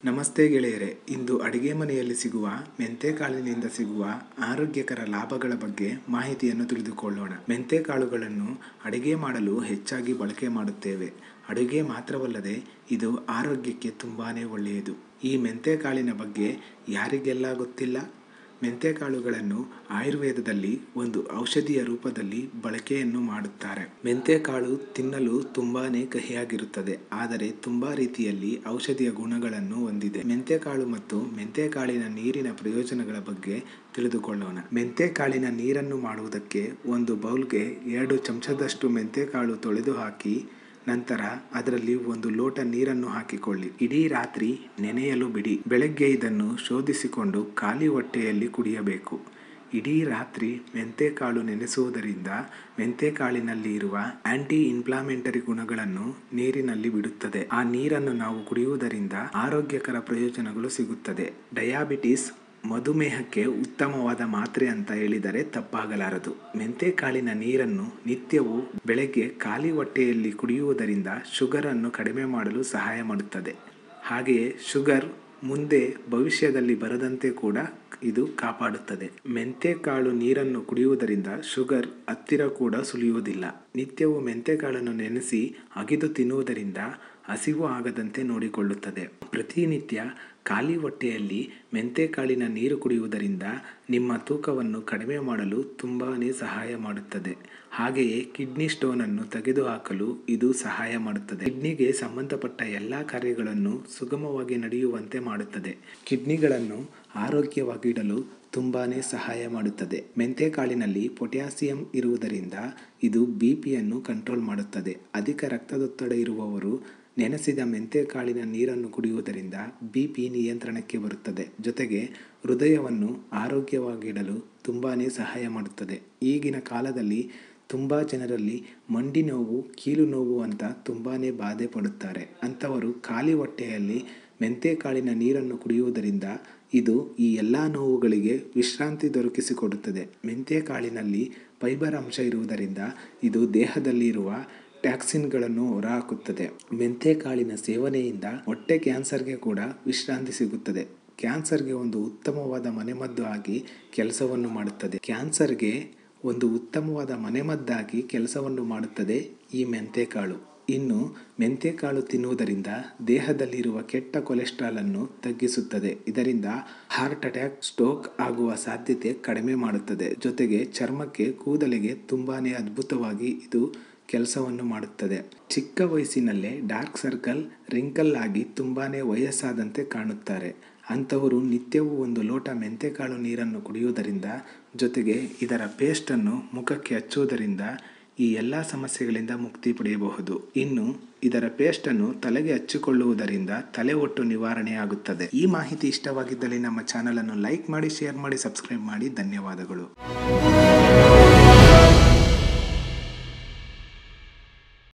ನಮಸ್ತೆ ಗೆಳೆಯರೆ ಇಂದು ಅಡಿಗೆ ಮನೆಯಲ್ಲಿ ಸಿಗುವ ಮೆಂತೆಕಾಳಿನಿಂದ ಸಿಗುವ ಆರೋಗ್ಯಕರ ಲಾಭಗಳ ಬಗ್ಗೆ ಮಾಹಿತಿಯನ್ನು ತಿಳಿದುಕೊಳ್ಳೋಣ ಮೆಂತೆಕಾಳುಗಳನ್ನು ಅಡಿಗೆ ಮಾಡಲು ಹೆಚ್ಚಾಗಿ ಬಳಕೆ ಮಾಡುತ್ತೇವೆ ಅಡುಗೆ ಮಾತ್ರವಲ್ಲದೆ ಇದು ಆರೋಗ್ಯಕ್ಕೆ ತುಂಬಾ ಒಳ್ಳೆಯದು ಈ ಮೆಂತೆಕಾಳಿನ ಬಗ್ಗೆ ಯಾರಿಗೆಲ್ಲ ಗೊತ್ತಿಲ್ಲ ಮೆಂತೆಕಾಳುಗಳನ್ನು ಆಯುರ್ವೇದದಲ್ಲಿ ಒಂದು ಔಷಧಿಯ ರೂಪದಲ್ಲಿ ಬಳಕೆಯನ್ನು ಮಾಡುತ್ತಾರೆ ಮೆಂತೆಕಾಳು ತಿನ್ನಲು ತುಂಬಾನೇ ಕಹಿಯಾಗಿರುತ್ತದೆ ಆದರೆ ತುಂಬಾ ರೀತಿಯಲ್ಲಿ ಔಷಧಿಯ ಗುಣಗಳನ್ನು ಹೊಂದಿದೆ ಮೆಂತೆಕಾಳು ಮತ್ತು ಮೆಂತೆಕಾಳಿನ ನೀರಿನ ಪ್ರಯೋಜನಗಳ ಬಗ್ಗೆ ತಿಳಿದುಕೊಳ್ಳೋಣ ಮೆಂತೆಕಾಳಿನ ನೀರನ್ನು ಮಾಡುವುದಕ್ಕೆ ಒಂದು ಬೌಲ್ಗೆ ಎರಡು ಚಮಚದಷ್ಟು ಮೆಂತೆಕಾಳು ತೊಳೆದು ಹಾಕಿ ನಂತರ ಅದರಲ್ಲಿ ಒಂದು ಲೋಟ ನೀರನ್ನು ಹಾಕಿಕೊಳ್ಳಿ ಇಡೀ ರಾತ್ರಿ ನೆನೆಯಲು ಬಿಡಿ ಬೆಳಗ್ಗೆ ಇದನ್ನು ಶೋಧಿಸಿಕೊಂಡು ಖಾಲಿ ಹೊಟ್ಟೆಯಲ್ಲಿ ಕುಡಿಯಬೇಕು ಇಡೀ ರಾತ್ರಿ ಮೆಂತೆಕಾಳು ನೆನೆಸುವುದರಿಂದ ಮೆಂತೆಕಾಳಿನಲ್ಲಿ ಇರುವ ಆಂಟಿ ಇನ್ಫ್ಲಾಮೆಂಟರಿ ಗುಣಗಳನ್ನು ನೀರಿನಲ್ಲಿ ಬಿಡುತ್ತದೆ ಆ ನೀರನ್ನು ನಾವು ಕುಡಿಯುವುದರಿಂದ ಆರೋಗ್ಯಕರ ಪ್ರಯೋಜನಗಳು ಸಿಗುತ್ತದೆ ಡಯಾಬಿಟಿಸ್ ಮಧುಮೇಹಕ್ಕೆ ಉತ್ತಮವಾದ ಮಾತ್ರೆ ಅಂತ ಹೇಳಿದರೆ ತಪ್ಪಾಗಲಾರದು ಮೆಂತೆಕಾಳಿನ ನೀರನ್ನು ನಿತ್ಯವೂ ಬೆಳಗ್ಗೆ ಖಾಲಿ ಹೊಟ್ಟೆಯಲ್ಲಿ ಕುಡಿಯುವುದರಿಂದ ಶುಗರನ್ನು ಕಡಿಮೆ ಮಾಡಲು ಸಹಾಯ ಮಾಡುತ್ತದೆ ಹಾಗೆಯೇ ಶುಗರ್ ಮುಂದೆ ಭವಿಷ್ಯದಲ್ಲಿ ಬರದಂತೆ ಕೂಡ ಇದು ಕಾಪಾಡುತ್ತದೆ ಮೆಂತೆಕಾಳು ನೀರನ್ನು ಕುಡಿಯುವುದರಿಂದ ಶುಗರ್ ಹತ್ತಿರ ಕೂಡ ಸುಳಿಯುವುದಿಲ್ಲ ನಿತ್ಯವೂ ಮೆಂತೆಕಾಳನ್ನು ನೆನೆಸಿ ಅಗಿದು ತಿನ್ನುವುದರಿಂದ ಹಸಿವು ಆಗದಂತೆ ನೋಡಿಕೊಳ್ಳುತ್ತದೆ ಪ್ರತಿನಿತ್ಯ ಖಾಲಿ ಹೊಟ್ಟೆಯಲ್ಲಿ ಮೆಂತೆಕಾಳಿನ ನೀರು ಕುಡಿಯುವುದರಿಂದ ನಿಮ್ಮ ತೂಕವನ್ನು ಕಡಿಮೆ ಮಾಡಲು ತುಂಬಾ ಸಹಾಯ ಮಾಡುತ್ತದೆ ಹಾಗೆಯೇ ಕಿಡ್ನಿ ಸ್ಟೋನನ್ನು ತೆಗೆದುಹಾಕಲು ಇದು ಸಹಾಯ ಮಾಡುತ್ತದೆ ಕಿಡ್ನಿಗೆ ಸಂಬಂಧಪಟ್ಟ ಎಲ್ಲ ಕಾರ್ಯಗಳನ್ನು ಸುಗಮವಾಗಿ ನಡೆಯುವಂತೆ ಮಾಡುತ್ತದೆ ಕಿಡ್ನಿಗಳನ್ನು ಆರೋಗ್ಯವಾಗಿಡಲು ತುಂಬಾ ಸಹಾಯ ಮಾಡುತ್ತದೆ ಮೆಂತೆಕಾಳಿನಲ್ಲಿ ಪೊಟ್ಯಾಸಿಯಂ ಇರುವುದರಿಂದ ಇದು ಬಿ ಪಿಯನ್ನು ಕಂಟ್ರೋಲ್ ಮಾಡುತ್ತದೆ ಅಧಿಕ ರಕ್ತದೊತ್ತಡ ಇರುವವರು ನೆನೆಸಿದ ಮೆಂತೆಕಾಳಿನ ನೀರನ್ನು ಕುಡಿಯುವುದರಿಂದ ಬಿ ಪಿ ನಿಯಂತ್ರಣಕ್ಕೆ ಬರುತ್ತದೆ ಜೊತೆಗೆ ಹೃದಯವನ್ನು ಆರೋಗ್ಯವಾಗಿಡಲು ತುಂಬಾ ಸಹಾಯ ಮಾಡುತ್ತದೆ ಈಗಿನ ಕಾಲದಲ್ಲಿ ತುಂಬ ಜನರಲ್ಲಿ ಮಂಡಿ ನೋವು ಕೀಲು ನೋವು ಅಂತ ತುಂಬಾ ಬಾಧೆ ಪಡುತ್ತಾರೆ ಅಂಥವರು ಖಾಲಿ ಹೊಟ್ಟೆಯಲ್ಲಿ ಮೆಂತೆಕಾಳಿನ ನೀರನ್ನು ಕುಡಿಯುವುದರಿಂದ ಇದು ಈ ಎಲ್ಲ ನೋವುಗಳಿಗೆ ವಿಶ್ರಾಂತಿ ದೊರಕಿಸಿಕೊಡುತ್ತದೆ ಮೆಂತೆಕಾಳಿನಲ್ಲಿ ಫೈಬರ್ ಅಂಶ ಇರುವುದರಿಂದ ಇದು ದೇಹದಲ್ಲಿರುವ ಟ್ಯಾಕ್ಸಿನ್ಗಳನ್ನು ಹೊರಹಾಕುತ್ತದೆ ಮೆಂತೆಕಾಳಿನ ಸೇವನೆಯಿಂದ ಹೊಟ್ಟೆ ಕ್ಯಾನ್ಸರ್ಗೆ ಕೂಡ ವಿಶ್ರಾಂತಿ ಸಿಗುತ್ತದೆ ಕ್ಯಾನ್ಸರ್ಗೆ ಒಂದು ಉತ್ತಮವಾದ ಮನೆಮದ್ದು ಆಗಿ ಕೆಲಸವನ್ನು ಮಾಡುತ್ತದೆ ಕ್ಯಾನ್ಸರ್ಗೆ ಒಂದು ಉತ್ತಮವಾದ ಮನೆಮದ್ದಾಗಿ ಕೆಲಸವನ್ನು ಮಾಡುತ್ತದೆ ಈ ಮೆಂತೆಕಾಳು ಇನ್ನು ಮೆಂತೆಕಾಳು ತಿನ್ನುವುದರಿಂದ ದೇಹದಲ್ಲಿರುವ ಕೆಟ್ಟ ಕೊಲೆಸ್ಟ್ರಾಲ್ ಅನ್ನು ತಗ್ಗಿಸುತ್ತದೆ ಇದರಿಂದ ಹಾರ್ಟ್ ಅಟ್ಯಾಕ್ ಸ್ಟ್ರೋಕ್ ಆಗುವ ಸಾಧ್ಯತೆ ಕಡಿಮೆ ಮಾಡುತ್ತದೆ ಜೊತೆಗೆ ಚರ್ಮಕ್ಕೆ ಕೂದಲಿಗೆ ತುಂಬಾನೇ ಅದ್ಭುತವಾಗಿ ಇದು ಕೆಲಸವನ್ನು ಮಾಡುತ್ತದೆ ಚಿಕ್ಕ ವಯಸ್ಸಿನಲ್ಲೇ ಡಾರ್ಕ್ ಸರ್ಕಲ್ ರಿಂಕಲ್ ಆಗಿ ತುಂಬಾ ವಯಸ್ಸಾದಂತೆ ಕಾಣುತ್ತಾರೆ ಅಂಥವರು ನಿತ್ಯವೂ ಒಂದು ಲೋಟ ಮೆಂತೆಕಾಳು ನೀರನ್ನು ಕುಡಿಯುವುದರಿಂದ ಜೊತೆಗೆ ಇದರ ಪೇಸ್ಟನ್ನು ಮುಖಕ್ಕೆ ಹಚ್ಚುವುದರಿಂದ ಈ ಎಲ್ಲ ಸಮಸ್ಯೆಗಳಿಂದ ಮುಕ್ತಿ ಪಡೆಯಬಹುದು ಇನ್ನು ಇದರ ಪೇಸ್ಟನ್ನು ತಲೆಗೆ ಹಚ್ಚಿಕೊಳ್ಳುವುದರಿಂದ ತಲೆ ಒಟ್ಟು ನಿವಾರಣೆ ಆಗುತ್ತದೆ ಈ ಮಾಹಿತಿ ಇಷ್ಟವಾಗಿದ್ದಲ್ಲಿ ನಮ್ಮ ಚಾನಲನ್ನು ಲೈಕ್ ಮಾಡಿ ಶೇರ್ ಮಾಡಿ ಸಬ್ಸ್ಕ್ರೈಬ್ ಮಾಡಿ ಧನ್ಯವಾದಗಳು